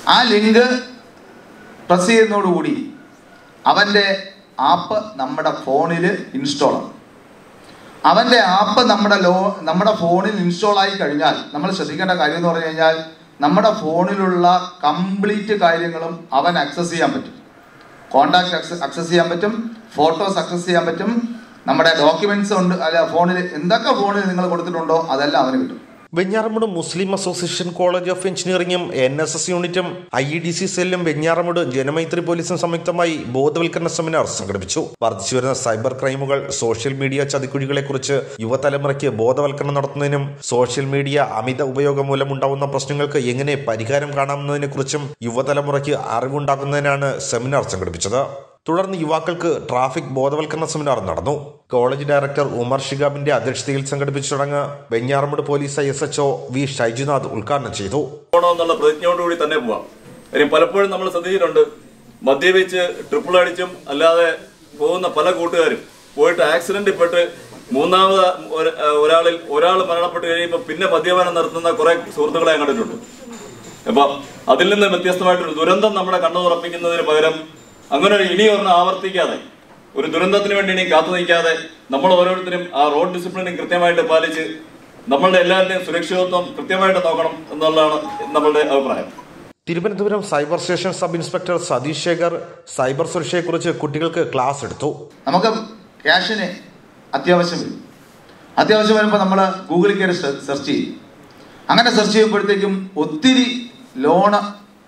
ആ link press ചെയ്യുന്നതോടുകൂടി അവൻ്റെ app നമ്മുടെ ഫോണിൽ ഇൻസ്റ്റാൾ ആവും അവൻ്റെ ആപ്പ് നമ്മുടെ ലോ നമ്മുടെ ഫോണിൽ ഇൻസ്റ്റാൾ ആയി കഴിഞ്ഞാൽ നമ്മൾ ശ്രദ്ധിക്കേണ്ട കാര്യം എന്ന് പറഞ്ഞു കഴിഞ്ഞാൽ നമ്മുടെ ഫോണിലുള്ള കംപ്ലീറ്റ് കാര്യങ്ങളും അവൻ ആക്സസ് ചെയ്യാൻ പറ്റും കോണ്ടാക്ട് ആക്സസ് ചെയ്യാൻ പറ്റും ഫോട്ടോസ് ആക്സസ് ചെയ്യാൻ പറ്റും നമ്മുടെ ഡോക്യുമെന്റ്സ് ഉണ്ട് അല്ല ഫോണിൽ എന്തൊക്കെ ഫോണിൽ നിങ്ങൾ കൊടുത്തിട്ടുണ്ടോ അതെല്ലാം അവന് കിട്ടും Venjaramoodu Muslim association college of എഞ്ചിനീയറിംഗും എൻ എസ് എസ് യൂണിറ്റും ഐ ഇ ഡി സി സെല്ലും വെഞ്ഞാറമൂട് ജനമൈത്രി പോലീസും സംയുക്തമായി ബോധവൽക്കരണ സെമിനാർ സംഘടിപ്പിച്ചു വർദ്ധിച്ചുവരുന്ന സൈബർ ക്രൈമുകൾ സോഷ്യൽ മീഡിയ ചതിക്കുഴികളെക്കുറിച്ച് യുവതലമുറയ്ക്ക് ബോധവൽക്കരണം നടത്തുന്നതിനും സോഷ്യൽ മീഡിയ അമിത ഉപയോഗം മൂലമുണ്ടാവുന്ന പ്രശ്നങ്ങൾക്ക് എങ്ങനെ പരിഹാരം കാണാമെന്നതിനെക്കുറിച്ചും യുവതലമുറയ്ക്ക് അറിവുണ്ടാക്കുന്നതിനാണ് സെമിനാർ സംഘടിപ്പിച്ചത് തുടർന്ന് യുവാക്കൾക്ക് ട്രാഫിക് ബോധവൽക്കരണ സെമിനാർ നടന്നു കോളേജ് ഡയറക്ടർ ഉമർ ഷിഗാബിന്റെ അധ്യക്ഷതയിൽ സംഘടിപ്പിച്ച ചടങ്ങ് Venjaramoodu police S H O V Shaijunath ഉദ്ഘാടനം ചെയ്തു പോകണമെന്നുള്ള പ്രതിജ്ഞയോടുകൂടി തന്നെ പോവാം കാര്യം പലപ്പോഴും നമ്മൾ ശ്രദ്ധിച്ചിട്ടുണ്ട് മദ്യപിച്ച് ട്രിപ്പിൾ അടിച്ചും അല്ലാതെ പോകുന്ന പല കൂട്ടുകാരും പോയിട്ട് ആക്സിഡന്റിൽ പെട്ട് മൂന്നാമത് ഒരു- ഒരാളിൽ ഒരാൾ മരണപ്പെട്ട് കഴിയുമ്പോൾ പിന്നെ മദ്യപാനം നടത്തുന്ന കുറെ സുഹൃത്തുക്കളെ ഞാൻ കണ്ടിട്ടുണ്ട് അപ്പൊ അതിൽ നിന്ന് വ്യത്യസ്തമായിട്ടൊരു ദുരന്തം നമ്മുടെ കണ്ണു തുറപ്പിക്കുന്നതിന് പകരം അങ്ങനെ ഒരു ഇനി ഒരെണ്ണം ആവർത്തിക്കാതെ ഒരു ദുരന്തത്തിന് വേണ്ടി ഇനി കാത്തു നിൽക്കാതെ നമ്മൾ ഓരോരുത്തരും ആ റോഡ് ഡിസിപ്ലിനും കൃത്യമായിട്ട് പാലിച്ച് നമ്മളുടെ എല്ലാവരുടെയും സുരക്ഷിതത്വം കൃത്യമായിട്ട് നോക്കണം എന്നുള്ളതാണ് നമ്മളുടെ അഭിപ്രായം Thiruvananthapuram cyber station sub inspector Satheesh Shekhar cyber സുരക്ഷയെക്കുറിച്ച് കുട്ടികൾക്ക് ക്ലാസ് എടുത്തു നമുക്ക് ക്യാഷിന് അത്യാവശ്യം വരും അത്യാവശ്യം വരുമ്പോൾ നമ്മൾ ഗൂഗിളിൽ കയറി സെർച്ച് ചെയ്യും അങ്ങനെ സെർച്ച് ചെയ്യുമ്പോഴത്തേക്കും ഒത്തിരി ലോണ്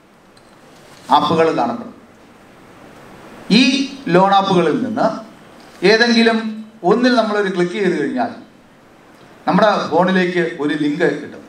ആപ്പുകൾ കാണപ്പെടും ഈ ലോൺ ആപ്പുകളിൽ നിന്ന് ഏതെങ്കിലും ഒന്നിൽ നമ്മളൊരു ക്ലിക്ക് ചെയ്ത് കഴിഞ്ഞാൽ നമ്മുടെ ഫോണിലേക്ക് ഒരു ലിങ്ക് കിട്ടും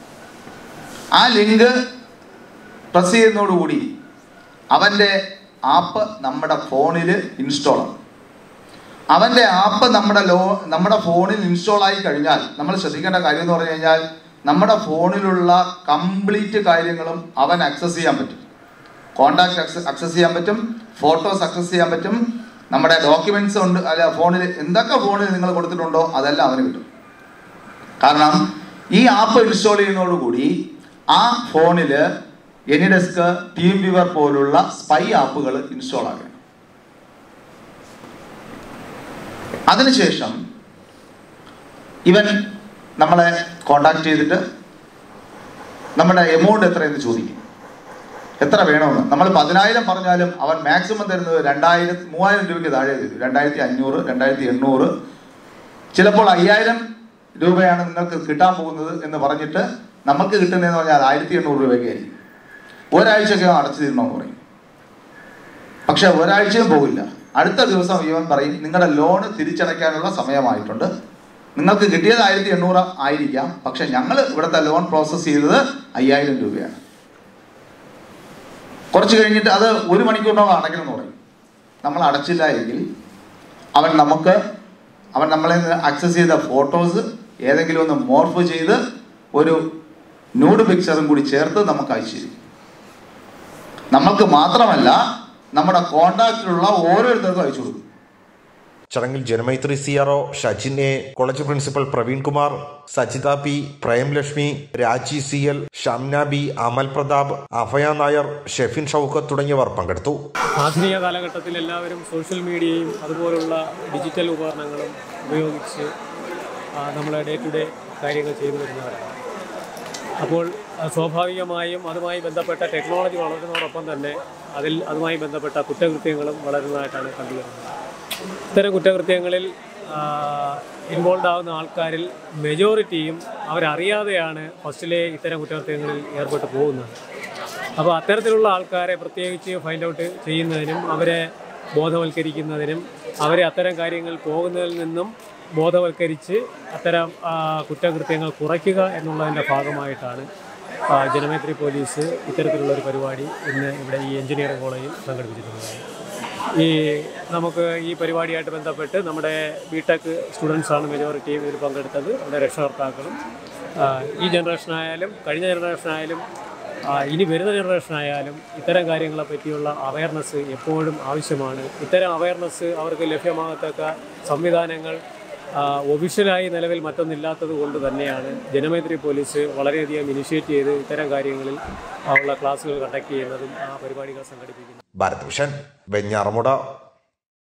ആ ലിങ്ക് പ്രസ് ചെയ്യുന്നതോടുകൂടി അവൻ്റെ ആപ്പ് നമ്മുടെ ഫോണിൽ ഇൻസ്റ്റാൾ ആവും അവൻ്റെ ആപ്പ് നമ്മുടെ ലോ നമ്മുടെ ഫോണിൽ ഇൻസ്റ്റാൾ ആയി കഴിഞ്ഞാൽ നമ്മൾ ശ്രദ്ധിക്കേണ്ട കാര്യം എന്ന് പറഞ്ഞു കഴിഞ്ഞാൽ നമ്മുടെ ഫോണിലുള്ള കംപ്ലീറ്റ് കാര്യങ്ങളും അവൻ ആക്സസ് ചെയ്യാൻ പറ്റും കോണ്ടാക്ട് ആക്സസ് ചെയ്യാൻ പറ്റും ഫോട്ടോസ് ആക്സസ് ചെയ്യാൻ പറ്റും നമ്മുടെ ഡോക്യുമെന്റ്സ് ഉണ്ട് അല്ല ഫോണിൽ എന്തൊക്കെ ഫോണിൽ നിങ്ങൾ കൊടുത്തിട്ടുണ്ടോ അതെല്ലാം അവന് കിട്ടും കാരണം ഈ ആപ്പ് ഇൻസ്റ്റാൾ ചെയ്യുന്നതോടുകൂടി ആ ഫോണിൽ എനിഡെസ്ക് ടീം വ്യൂവർ പോലുള്ള സ്പൈ ആപ്പുകൾ ഇൻസ്റ്റാൾ ആകണം അതിനുശേഷം ഇവൻ നമ്മളെ കോണ്ടാക്ട് ചെയ്തിട്ട് നമ്മുടെ എമൗണ്ട് എത്രയെന്ന് ചോദിക്കും എത്ര വേണമെന്ന് നമ്മൾ പതിനായിരം പറഞ്ഞാലും അവൻ മാക്സിമം തരുന്നത് രണ്ടായിരം മൂവായിരം രൂപയ്ക്ക് താഴെ തരും രണ്ടായിരത്തി അഞ്ഞൂറ് രണ്ടായിരത്തി എണ്ണൂറ് ചിലപ്പോൾ അയ്യായിരം രൂപയാണ് നിങ്ങൾക്ക് കിട്ടാൻ പോകുന്നത് എന്ന് പറഞ്ഞിട്ട് നമുക്ക് കിട്ടുന്നതെന്ന് പറഞ്ഞാൽ ആയിരത്തി എണ്ണൂറ് രൂപയ്ക്ക് ആയിരിക്കും ഒരാഴ്ചയൊക്കെ അടച്ചു തീരണമെന്ന് പറയും പക്ഷെ ഒരാഴ്ചയും പോകില്ല അടുത്ത ദിവസം ഇവൻ പറയും നിങ്ങളുടെ ലോണ് തിരിച്ചടയ്ക്കാനുള്ള സമയമായിട്ടുണ്ട് നിങ്ങൾക്ക് കിട്ടിയത് ആയിരത്തി എണ്ണൂറ് ആയിരിക്കാം പക്ഷെ ഞങ്ങൾ ഇവിടുത്തെ ലോൺ പ്രോസസ്സ് ചെയ്തത് അയ്യായിരം രൂപയാണ് കുറച്ച് കഴിഞ്ഞിട്ട് അത് ഒരു മണിക്കൂറിനോളം അടയ്ക്കണം എന്ന് പറയും നമ്മൾ അടച്ചില്ല എങ്കിൽ അവൻ നമുക്ക് അവൻ നമ്മളെ ആക്സസ് ചെയ്ത ഫോട്ടോസ് ഏതെങ്കിലും ഒന്ന് മോർഫ് ചെയ്ത് ഒരു ന്യൂഡ് പിക്ചറും കൂടി ചേർത്ത് നമുക്ക് അയച്ചു തരും നമുക്ക് മാത്രമല്ല നമ്മുടെ കോണ്ടാക്റ്റിലുള്ള ഓരോരുത്തർക്കും അയച്ചു കൊടുക്കും ചടങ്ങിൽ Janamaithri C R O Shajin A college principal Praveen Kumar Sajitha P Premlakshmi Raji C L Shamna B Amal Prathap Abhaya Nair Shefin Shoukath തുടങ്ങിയവർ പങ്കെടുത്തു ആധുനിക കാലഘട്ടത്തിൽ എല്ലാവരും സോഷ്യൽ മീഡിയയും അതുപോലുള്ള ഡിജിറ്റൽ ഉപകരണങ്ങളും ഉപയോഗിച്ച് ആ, നമ്മളെ ഡേ ടു ഡേ കാര്യങ്ങൾ ചെയ്തു വരുന്നവരാണ് അപ്പോൾ ആ, സ്വാഭാവികമായും അതുമായി ബന്ധപ്പെട്ട ടെക്നോളജി വളരുന്നതോടൊപ്പം തന്നെ അതിൽ അതുമായി ബന്ധപ്പെട്ട കുറ്റകൃത്യങ്ങളും വളരുന്നതായിട്ടാണ് കണ്ടുവരുന്നത് ഇത്തരം കുറ്റകൃത്യങ്ങളിൽ ഇൻവോൾവ് ആവുന്ന ആൾക്കാരിൽ മെജോറിറ്റിയും അവരറിയാതെയാണ് ഫസ്റ്റിലെ ഇത്തരം കുറ്റകൃത്യങ്ങളിൽ ഏർപ്പെട്ട് പോകുന്നത് അപ്പോൾ അത്തരത്തിലുള്ള ആൾക്കാരെ പ്രത്യേകിച്ച് ഫൈൻഡ് ഔട്ട് ചെയ്യുന്നതിനും അവരെ ബോധവൽക്കരിക്കുന്നതിനും അവരെ അത്തരം കാര്യങ്ങൾ പോകുന്നതിൽ നിന്നും ബോധവൽക്കരിച്ച് അത്തരം ആ, കുറ്റകൃത്യങ്ങൾ കുറയ്ക്കുക എന്നുള്ളതിൻ്റെ ഭാഗമായിട്ടാണ് ആ, ജനമൈത്രി പോലീസ് ഇത്തരത്തിലുള്ള ഒരു പരിപാടി ഇന്ന് ഇവിടെ ഈ എഞ്ചിനീയറിംഗ് കോളേജിൽ സംഘടിപ്പിച്ചിട്ടുള്ളത് ഈ നമുക്ക് ഈ പരിപാടിയായിട്ട് ബന്ധപ്പെട്ട് നമ്മുടെ ബിടെക് സ്റ്റുഡൻസാണ് മെജോറിറ്റിയും ഇതിൽ പങ്കെടുത്തത് നമ്മുടെ രക്ഷകർത്താക്കളും ആ, ഈ ജനറേഷനായാലും കഴിഞ്ഞ ജനറേഷനായാലും ആ, ഇനി വരുന്ന ജനറേഷനായാലും ഇത്തരം കാര്യങ്ങളെ പറ്റിയുള്ള അവയർനെസ് എപ്പോഴും ആവശ്യമാണ് ഇത്തരം അവയർനെസ് അവർക്ക് ലഭ്യമാകത്തക്ക സംവിധാനങ്ങൾ ഒഫീഷ്യലായി നിലവിൽ മറ്റൊന്നില്ലാത്തത് കൊണ്ട് തന്നെയാണ് ജനമൈത്രി പോലീസ് വളരെയധികം ഇനിഷ്യേറ്റ് ചെയ്ത് ഇത്തരം കാര്യങ്ങളിൽ ഉള്ള ക്ലാസ്സുകൾ കണ്ടക്ട് ചെയ്യുന്നതും ആ പരിപാടികൾ സംഘടിപ്പിക്കുന്നതും ഭാരത് വിഷൻ വെഞ്ഞാറമുട